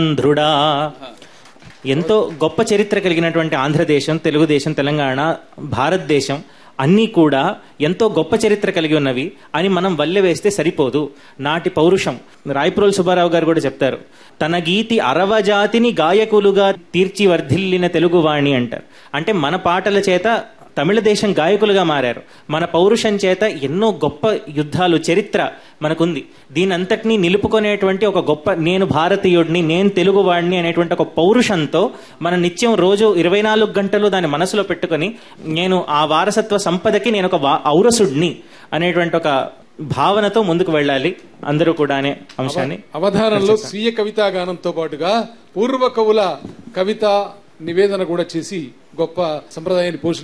ధ్రుడా ఎంతో గొప్ప చరిత్ర కలిగినటువంటి ఆంధ్రదేశం తెలుగుదేశం తెలంగాణ భారతదేశం అన్నీ కూడా ఎంతో గొప్ప చరిత్ర కలిగి ఉన్నవి అని మనం వల్లె వేస్తే సరిపోదు నాటి పౌరుషం రాయప్రోల్ సుబ్బారావు గారు కూడా చెప్తారు తన గీతి అరవజాతిని గాయకులుగా తీర్చి వర్ధిల్లిన తెలుగువాణి అంటారు అంటే మన పాటల చేత తమిళ దేశం గాయకులుగా మారారు మన పౌరుషం చేత ఎన్నో గొప్ప యుద్ధాలు చరిత్ర మనకుంది దీని అంతటినీ నిలుపుకునేటువంటి ఒక గొప్ప నేను భారతీయుడిని నేను తెలుగువాడిని అనేటువంటి ఒక పౌరుషంతో మన నిత్యం రోజు ఇరవై నాలుగు గంటలు దాన్ని మనసులో పెట్టుకొని నేను ఆ వారసత్వ సంపదకి నేను ఒక వా- ఔరసుడిని అనేటువంటి ఒక భావనతో ముందుకు వెళ్ళాలి అందరూ కూడా అనే అంశాన్ని అవధానంలో స్వీయ కవితా గానంతో పాటుగా పూర్వ కవుల కవిత నివేదన కూడా చేసి గొప్ప సంప్రదాయాన్ని పోషి